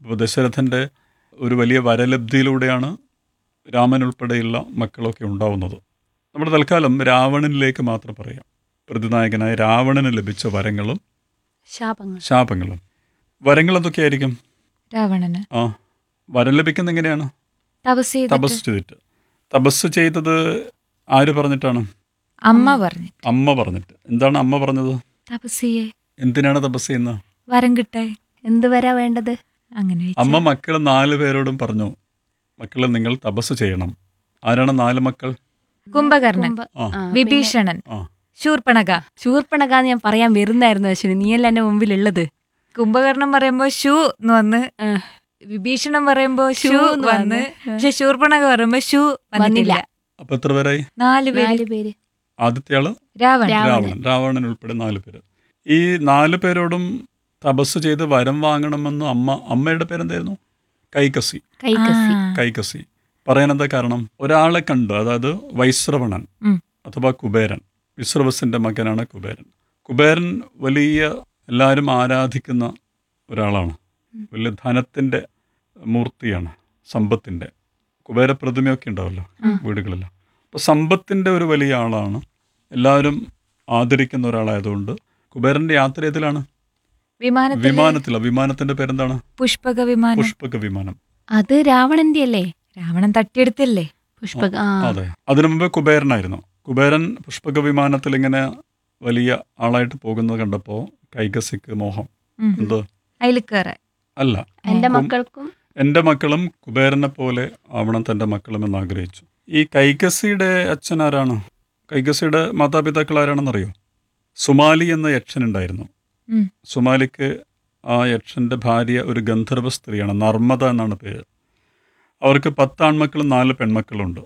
അപ്പോൾ ദശരഥൻ്റെ ഒരു വലിയ വരലബ്ധിയിലൂടെയാണ് രാമൻ ഉൾപ്പെടെയുള്ള മക്കളൊക്കെ ഉണ്ടാവുന്നത് നമ്മുടെ തൽക്കാലം രാവണനിലേക്ക് മാത്രം പറയാം പ്രതിനായകനായ രാവണന് ലഭിച്ച വരങ്ങളും ശാപങ്ങൾ ശാപങ്ങളും വരങ്ങൾ എന്തൊക്കെയായിരിക്കും രാവണന് ആ വരം ലഭിക്കുന്ന എങ്ങനെയാണ് തപസ് ചെയ്തിട്ട് തപസ് ചെയ്തിട്ട് തപസ് ചെയ്തത് ആര് പറഞ്ഞിട്ടാണ് അമ്മ പറഞ്ഞു അമ്മ പറഞ്ഞിട്ട് എന്താണ് അമ്മ പറഞ്ഞത് തപസ് ചെയ്യേ എന്തിനാണ് തപസ് ചെയ്യുന്നത് വരം കിട്ടേ എന്ത് വരാ വേണ്ടത് അങ്ങനെ ചോദിച്ചു. അമ്മ മക്കൾ നാല് പേരോടും പറഞ്ഞു മക്കളെ നിങ്ങൾ തപസ് ചെയ്യണം ആരാണ് നാല് മക്കൾ കുംഭകർണൻ കുംഭ- ആ ആ, വിഭീഷണൻ ആ ശൂർപ്പണക ശൂർപ്പണകാന്ന് ഞാൻ പറയാൻ വരുന്നായിരുന്നു അശ്വിനി നീയല്ല എന്റെ മുമ്പിലുള്ളത് കുംഭകർണം പറയുമ്പോ ഷൂ എന്ന് വന്ന് ആ. വിഭീഷണൻ പറയുമ്പോ ഷൂ ഷൂ എന്ന് വന്ന് വന്ന്. പക്ഷെ ശൂർപ്പണക പറയുമ്പോ ഷൂ വന്നില്ല വന്നില്ല. അപ്പൊ എത്ര പേരായി നാല് പേര് നാല് പേര് ആദ്യത്തെ ആള് രാവൺ രാവണൻ. രാവണൻ രാവണൻ ഉൾപ്പെടെ നാല് പേര് ഈ നാല് പേരോടും തപസ് ചെയ്ത് വരം വാങ്ങണമെന്ന് അമ്മ അമ്മയുടെ പേരെന്തായിരുന്നു കൈകസി കൈക്കസി ആ. കൈകസി പറയാൻ എന്താ കാരണം ഒരാളെ കണ്ട് അതായത് വൈശ്രവണൻ ഉം. അഥവാ കുബേരൻ വിശ്രവസിന്റെ മകനാണ് കുബേരൻ കുബേരൻ വലിയ എല്ലാവരും ആരാധിക്കുന്ന ഒരാളാണ് വലിയ ധനത്തിന്റെ മൂർത്തിയാണ് സമ്പത്തിന്റെ കുബേര പ്രതിമയൊക്കെ ഉണ്ടാവല്ലോ വീടുകളിൽ അപ്പോൾ സമ്പത്തിന്റെ ഒരു വലിയ ആളാണ് എല്ലാവരും ആദരിക്കുന്ന ഒരാളായതുകൊണ്ട് കുബേരന്റെ യാത്ര ഏതിലാണ് വിമാനത്തിൽ വിമാനത്തിലാണ് വിമാനത്തിന്റെ പേരെന്താണ് പുഷ്പക വിമാനം പുഷ്പക വിമാനം അത് രാവണന്റെ അല്ലേ രാവണൻ തട്ടിയെടുത്തല്ലേ പുഷ്പക ആ അതെ അതിനു മുമ്പ് കുബേരനായിരുന്നു കുബേരൻ പുഷ്പക വിമാനത്തിൽ ഇങ്ങനെ വലിയ ആളായിട്ട് പോകുന്നത് കണ്ടപ്പോൾ കൈകസിക്ക് മോഹം ഉം. എന്ത് അതിൽ കയറാൻ അല്ല എന്റെ കും- മക്കൾക്കും എൻ്റെ മക്കളും കുബേരനെ പോലെ ആവണം തൻ്റെ മക്കളും എന്ന് ആഗ്രഹിച്ചു ഈ കൈകസിയുടെ അച്ഛൻ ആരാണ് കൈകസിയുടെ മാതാപിതാക്കൾ ആരാണെന്നറിയോ സുമാലി എന്ന യക്ഷനുണ്ടായിരുന്നു ഉം. സുമാലിക്ക് ആ യക്ഷൻ്റെ ഭാര്യ ഒരു ഗന്ധർവ സ്ത്രീയാണ് നർമ്മദ എന്നാണ് പേര് അവർക്ക് പത്ത് ആൺമക്കളും നാല് പെൺമക്കളുണ്ട്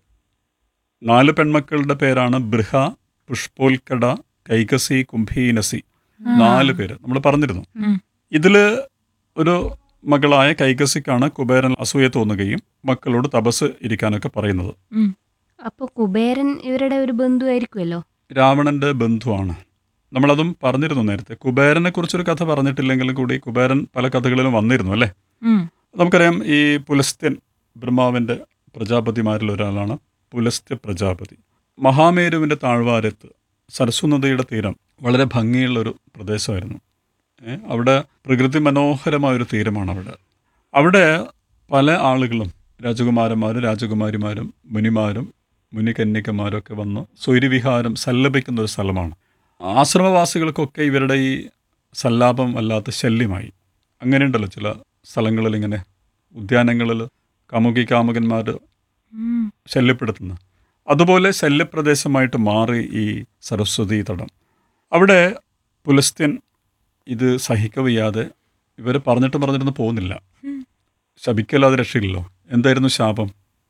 നാല് പെൺമക്കളുടെ പേരാണ് ബൃഹ പുഷ്പോൽക്കട കൈകസി കുംഭീനസി നാല് പേര് നമ്മൾ പറഞ്ഞിരുന്നു ഉം. ഇതില് ഒരു മകളായ കൈകസിക്കാണ് കുബേരൻ അസൂയ തോന്നുകയും മക്കളോട് തപസ് ഇരിക്കാനൊക്കെ പറയുന്നത് ഉം. അപ്പൊ കുബേരൻ ഇവരുടെ ഒരു ബന്ധു ആയിരിക്കുമല്ലോ രാവണന്റെ ബന്ധുവാണ് നമ്മളതും പറഞ്ഞിരുന്നു നേരത്തെ കുബേരനെ കുറിച്ചൊരു കഥ പറഞ്ഞിട്ടില്ലെങ്കിലും കൂടി കുബേരൻ പല കഥകളിലും വന്നിരുന്നു അല്ലേ ഉം. നമുക്കറിയാം ഈ പുലസ്ത്യൻ ബ്രഹ്മാവിൻ്റെ പ്രജാപതിമാരിൽ ഒരാളാണ് പുലസ്ത്യ പ്രജാപതി മഹാമേരുവിൻ്റെ താഴ്വാരത്ത് സരസ്വ നദിയുടെ തീരം വളരെ ഭംഗിയുള്ളൊരു പ്രദേശമായിരുന്നു ഏ, അവിടെ പ്രകൃതി മനോഹരമായൊരു തീരമാണ് അവിടെ അവിടെ പല ആളുകളും രാജകുമാരന്മാരും രാജകുമാരിമാരും മുനിമാരും മുനികന്യകമാരും ഒക്കെ വന്ന് സ്വൈര്യവിഹാരം സല്ലപിക്കുന്ന ഒരു സ്ഥലമാണ് ആശ്രമവാസികൾക്കൊക്കെ ഇവരുടെ ഈ സല്ലാപം വല്ലാത്ത ശല്യമായി അങ്ങനെയുണ്ടല്ലോ ചില സ്ഥലങ്ങളിൽ ഇങ്ങനെ ഉദ്യാനങ്ങളിൽ കാമുകി കാമുകന്മാർ ഉം. ശല്യപ്പെടുത്തുന്നു അതുപോലെ ശല്യപ്രദേശമായിട്ട് മാറി ഈ സരസ്വതി തടം അവിടെ പുലസ്ത്യൻ ഇത് സഹിക്കവയ്യാതെ ഇവർ പറഞ്ഞിട്ട് പറഞ്ഞിട്ടൊന്നും പോകുന്നില്ല ശപിക്കല്ലാതെ രക്ഷയില്ലല്ലോ എന്തായിരുന്നു ശാപം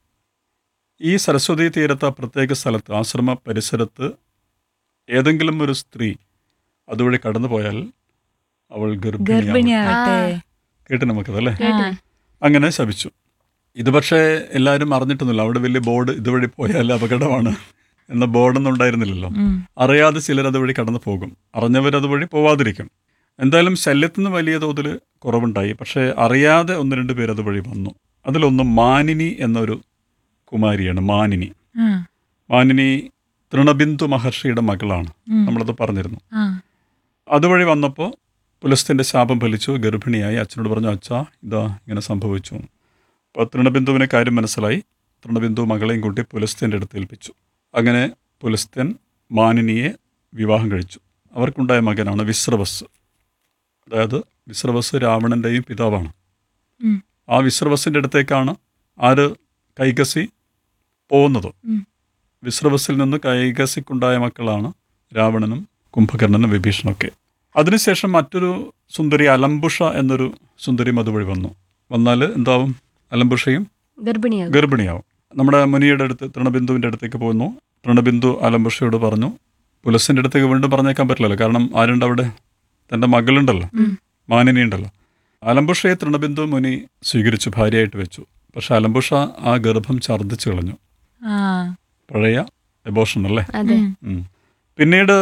ഈ സരസ്വതി തീരത്ത് ആ പ്രത്യേക സ്ഥലത്ത് ആശ്രമ പരിസരത്ത് ഏതെങ്കിലും ഒരു സ്ത്രീ അതുവഴി കടന്നു പോയാൽ അവൾ ഗർഭിണിയാവും ഗർഭിണിയാവട്ടെ കേട്ട് നമുക്കതല്ലേ ആ. അങ്ങനെ ശപിച്ചു ഇത് പക്ഷേ എല്ലാവരും അറിഞ്ഞിട്ടൊന്നുമില്ല അവിടെ വലിയ ബോർഡ് ഇതുവഴി പോയാൽ അപകടമാണ് എന്ന ബോർഡൊന്നും ഉണ്ടായിരുന്നില്ലല്ലോ ഉം. അറിയാതെ ചിലർ അതുവഴി കടന്നു പോകും അറിഞ്ഞവർ അതുവഴി പോവാതിരിക്കും എന്തായാലും ശല്യത്തിന് വലിയ തോതിൽ കുറവുണ്ടായി പക്ഷേ അറിയാതെ ഒന്ന് രണ്ട് പേര് അതുവഴി വന്നു അതിലൊന്ന് മാനിനി എന്നൊരു കുമാരിയാണ് മാനിനി ആ. മാനിനി തൃണബിന്ദു മഹർഷിയുടെ മകളാണ് ഉം. നമ്മളത് പറഞ്ഞിരുന്നു ആ. അതുവഴി വന്നപ്പോൾ പുലസ്ത്യൻ്റെ ശാപം ഫലിച്ചു ഗർഭിണിയായി അച്ഛനോട് പറഞ്ഞു അച്ഛാ ഇതാ ഇങ്ങനെ സംഭവിച്ചു അപ്പോൾ തൃണബിന്ദുവിനെ കാര്യം മനസ്സിലായി തൃണബിന്ദു മകളെയും കൂട്ടി പുലസ്ത്യൻ്റെ അടുത്ത് ഏൽപ്പിച്ചു അങ്ങനെ പുലസ്ത്യൻ മാനിനിയെ വിവാഹം കഴിച്ചു അവർക്കുണ്ടായ മകനാണ് വിശ്രവസ് അതായത് വിശ്രവസ് രാവണൻ്റെയും പിതാവാണ് ഉം. ആ വിശ്രവസിൻ്റെ അടുത്തേക്കാണ് ആര് കൈകസി പോകുന്നത് ഉം. വിശ്രവസിൽ നിന്ന് കൈകസിക്കുണ്ടായ മക്കളാണ് രാവണനും കുംഭകർണനും വിഭീഷണൊക്കെ അതിനുശേഷം മറ്റൊരു സുന്ദരി അലംബുഷ എന്നൊരു സുന്ദരി അതുവഴി വന്നു വന്നാൽ എന്താവും അലംബുഷയും ഗർഭിണിയാകും ഗർഭിണിയാവും നമ്മുടെ മുനിയുടെ അടുത്ത് തൃണബിന്ദുവിൻ്റെ അടുത്തേക്ക് പോകുന്നു തൃണബിന്ദു അലംബുഷയോട് പറഞ്ഞു പുലസിൻ്റെ അടുത്തേക്ക് വീണ്ടും പറഞ്ഞേക്കാൻ പറ്റില്ലല്ലോ കാരണം ആരുണ്ട് അവിടെ തൻ്റെ മകളുണ്ടല്ലോ മാനിനി ഉണ്ടല്ലോ അലംബുഷയെ തൃണബിന്ദു മുനി സ്വീകരിച്ചു ഭാര്യയായിട്ട് വെച്ചു പക്ഷെ അലംബുഷ ആ ഗർഭം ഛർദ്ദിച്ചു കളഞ്ഞു ആ. പഴയ എബോഷൻ അല്ലേ അതെ ഉം. ഉം. പിന്നീട്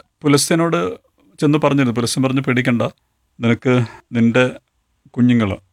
പുലസ്ത്യനോട് ചെന്ന് പറഞ്ഞിരുന്നു പുലസ്ത്യൻ പറഞ്ഞു പേടിക്കണ്ട നിനക്ക് നിന്റെ കുഞ്ഞുങ്ങൾ